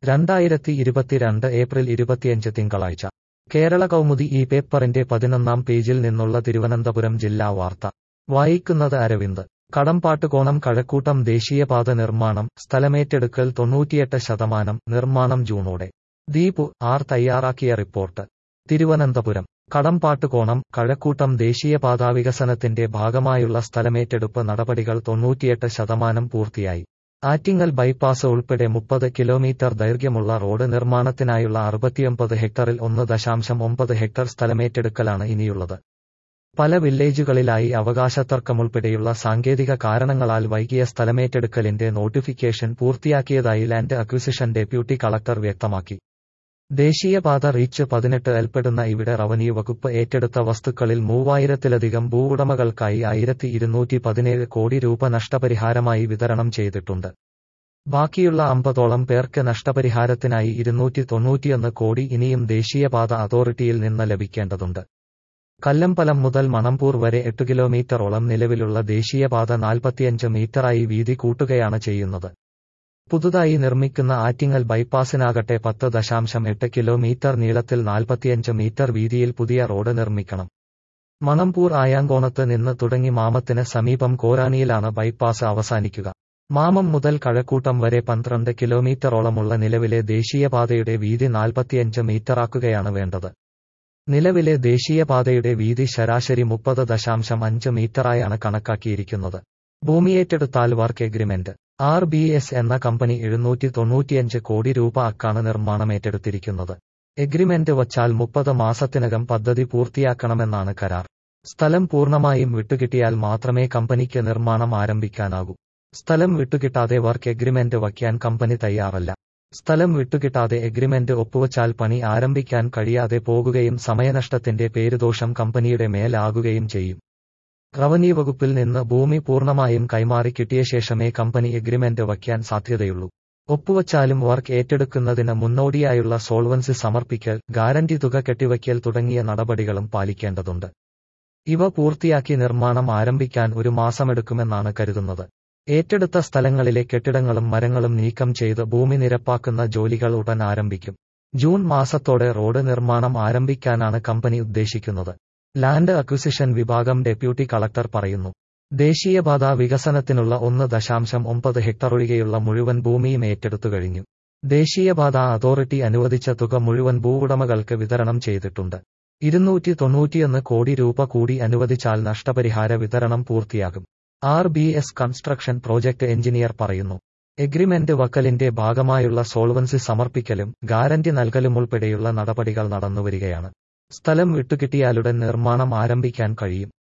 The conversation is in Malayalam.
രണ്ടായിരത്തി ഇരുപത്തിരണ്ട് ഏപ്രിൽ ഇരുപത്തിയഞ്ച് തിങ്കളാഴ്ച കേരള കൗമുദി ഈ പേപ്പറിന്റെ പതിനൊന്നാം പേജിൽ നിന്നുള്ള തിരുവനന്തപുരം ജില്ലാ വാർത്ത വായിക്കുന്നത് അരവിന്ദ് കടമ്പാട്ടുകോണം കഴക്കൂട്ടം ദേശീയപാത നിർമ്മാണം സ്ഥലമേറ്റെടുക്കൽ തൊണ്ണൂറ്റിയെട്ട് ശതമാനം നിർമ്മാണം ജൂണോടെ ദീപു ആർ തയ്യാറാക്കിയ റിപ്പോർട്ട് തിരുവനന്തപുരം കടമ്പാട്ടുകോണം കഴക്കൂട്ടം ദേശീയപാതാ വികസനത്തിന്റെ ഭാഗമായുള്ള സ്ഥലമേറ്റെടുപ്പ് നടപടികൾ തൊണ്ണൂറ്റിയെട്ട് ശതമാനം പൂർത്തിയായി ആറ്റിങ്ങൽ ബൈപ്പാസ് ഉൾപ്പെടെ മുപ്പത് കിലോമീറ്റർ ദൈർഘ്യമുള്ള റോഡ് നിർമ്മാണത്തിനായുള്ള അറുപത്തിയൊമ്പത് ഹെക്ടറിൽ ഒന്ന് ദശാംശം ഒമ്പത് ഹെക്ടർ സ്ഥലമേറ്റെടുക്കലാണ് ഇനിയുള്ളത് പല വില്ലേജുകളിലായി അവകാശത്തർക്കമുൾപ്പെടെയുള്ള സാങ്കേതിക കാരണങ്ങളാൽ വൈകിയ സ്ഥലമേറ്റെടുക്കലിന്റെ നോട്ടിഫിക്കേഷൻ പൂർത്തിയാക്കിയതായി ലാൻഡ് അക്വിസിഷൻ ഡെപ്യൂട്ടി കളക്ടർ വ്യക്തമാക്കി ദേശീയപാത റീച്ച് പതിനെട്ട് ഏൽപ്പെടുന്ന ഇവിടെ റവന്യൂ വകുപ്പ് ഏറ്റെടുത്ത വസ്തുക്കളിൽ മൂവായിരത്തിലധികം ഭൂവുടമകൾക്കായി ആയിരത്തി ഇരുന്നൂറ്റി പതിനേഴ് കോടി രൂപ നഷ്ടപരിഹാരമായി വിതരണം ചെയ്തിട്ടുണ്ട് ബാക്കിയുള്ള അമ്പതോളം പേർക്ക് നഷ്ടപരിഹാരത്തിനായി ഇരുന്നൂറ്റി തൊണ്ണൂറ്റിയൊന്ന് കോടി ഇനിയും ദേശീയപാത അതോറിറ്റിയിൽ നിന്ന് ലഭിക്കേണ്ടതുണ്ട് കല്ലമ്പലം മുതൽ മണമ്പൂർ വരെ എട്ട് കിലോമീറ്ററോളം നിലവിലുള്ള ദേശീയപാത നാൽപ്പത്തിയഞ്ച് മീറ്ററായി വീതി കൂട്ടുകയാണ് ചെയ്യുന്നത് പുതുതായി നിർമ്മിക്കുന്ന ആറ്റിങ്ങൽ ബൈപ്പാസിനാകട്ടെ പത്ത് ദശാംശം എട്ട് കിലോമീറ്റർ നീളത്തിൽ നാൽപ്പത്തിയഞ്ച് മീറ്റർ വീതിയിൽ പുതിയ റോഡ് നിർമ്മിക്കണം മണമ്പൂർ ആയാങ്കോണത്ത് നിന്ന് തുടങ്ങി മാമത്തിന് സമീപം കോരാനിയിലാണ് ബൈപ്പാസ് അവസാനിക്കുക മാമം മുതൽ കഴക്കൂട്ടം വരെ പന്ത്രണ്ട് കിലോമീറ്ററോളമുള്ള നിലവിലെ ദേശീയപാതയുടെ വീതി നാൽപ്പത്തിയഞ്ച് മീറ്ററാക്കുകയാണ് വേണ്ടത് നിലവിലെ ദേശീയപാതയുടെ വീതി ശരാശരി മുപ്പത് ദശാംശം അഞ്ച് മീറ്ററായാണ് കണക്കാക്കിയിരിക്കുന്നത് ഭൂമിയേറ്റെടുത്താൽ work agreement R B S എന്ന കമ്പനി എഴുന്നൂറ്റി തൊണ്ണൂറ്റിയഞ്ച് കോടി രൂപ അക്കാണ് നിർമ്മാണം ഏറ്റെടുത്തിരിക്കുന്നത് എഗ്രിമെന്റ് വച്ചാൽ മുപ്പത് മാസത്തിനകം പദ്ധതി പൂർത്തിയാക്കണമെന്നാണ് കരാർ സ്ഥലം പൂർണ്ണമായും വിട്ടുകിട്ടിയാൽ മാത്രമേ കമ്പനിക്ക് നിർമ്മാണം ആരംഭിക്കാനാകൂ സ്ഥലം വിട്ടുകിട്ടാതെ വർക്ക് എഗ്രിമെന്റ് വയ്ക്കാൻ കമ്പനി തയ്യാറല്ല സ്ഥലം വിട്ടുകിട്ടാതെ എഗ്രിമെന്റ് ഒപ്പുവച്ചാൽ പണി ആരംഭിക്കാൻ കഴിയാതെ പോകുകയും സമയനഷ്ടത്തിന്റെ പേരുദോഷം കമ്പനിയുടെ മേലാകുകയും ചെയ്യും റവന്യൂ വകുപ്പിൽ നിന്ന് ഭൂമി പൂർണ്ണമായും കൈമാറി കിട്ടിയ ശേഷമേ കമ്പനി എഗ്രിമെന്റ് വയ്ക്കാൻ സാധ്യതയുള്ളൂ ഒപ്പുവച്ചാലും വർക്ക് ഏറ്റെടുക്കുന്നതിന് മുന്നോടിയായുള്ള സോൾവൻസി സമർപ്പിക്കൽ ഗ്യാരണ്ടി തുക കെട്ടിവയ്ക്കൽ തുടങ്ങിയ നടപടികളും പാലിക്കേണ്ടതുണ്ട് ഇവ പൂർത്തിയാക്കി നിർമ്മാണം ആരംഭിക്കാൻ ഒരു മാസമെടുക്കുമെന്നാണ് കരുതുന്നത് ഏറ്റെടുത്ത സ്ഥലങ്ങളിലെ കെട്ടിടങ്ങളും മരങ്ങളും നീക്കം ചെയ്ത് ഭൂമി നിരപ്പാക്കുന്ന ജോലികൾ ഉടൻ ആരംഭിക്കും ജൂൺ മാസത്തോടെ റോഡ് നിർമ്മാണം ആരംഭിക്കാനാണ് കമ്പനി ഉദ്ദേശിക്കുന്നത് ലാൻഡ് അക്വിസിഷൻ വിഭാഗം ഡെപ്യൂട്ടി കളക്ടർ പറയുന്നു ദേശീയപാത വികസനത്തിനുള്ള ഒന്ന് ദശാംശം ഒമ്പത് ഹെക്ടർ ഒഴികെയുള്ള മുഴുവൻ ഭൂമിയും ഏറ്റെടുത്തു കഴിഞ്ഞു ദേശീയപാത അതോറിറ്റി അനുവദിച്ച തുക മുഴുവൻ ഭൂവുടമകൾക്ക് വിതരണം ചെയ്തിട്ടുണ്ട് ഇരുന്നൂറ്റി തൊണ്ണൂറ്റിയൊന്ന് കോടി രൂപ കൂടി അനുവദിച്ചാൽ നഷ്ടപരിഹാര വിതരണം പൂർത്തിയാകും R B S construction project engineer പറയുന്നു എഗ്രിമെന്റ് വക്കലിന്റെ ഭാഗമായുള്ള സോൾവൻസി സമർപ്പിക്കലും ഗ്യാരണ്ടി നൽകലുമുൾപ്പെടെയുള്ള നടപടികൾ നടന്നുവരികയാണ് സ്ഥലം വിട്ടുകിട്ടിയാലുടൻ നിർമ്മാണം ആരംഭിക്കാൻ കഴിയും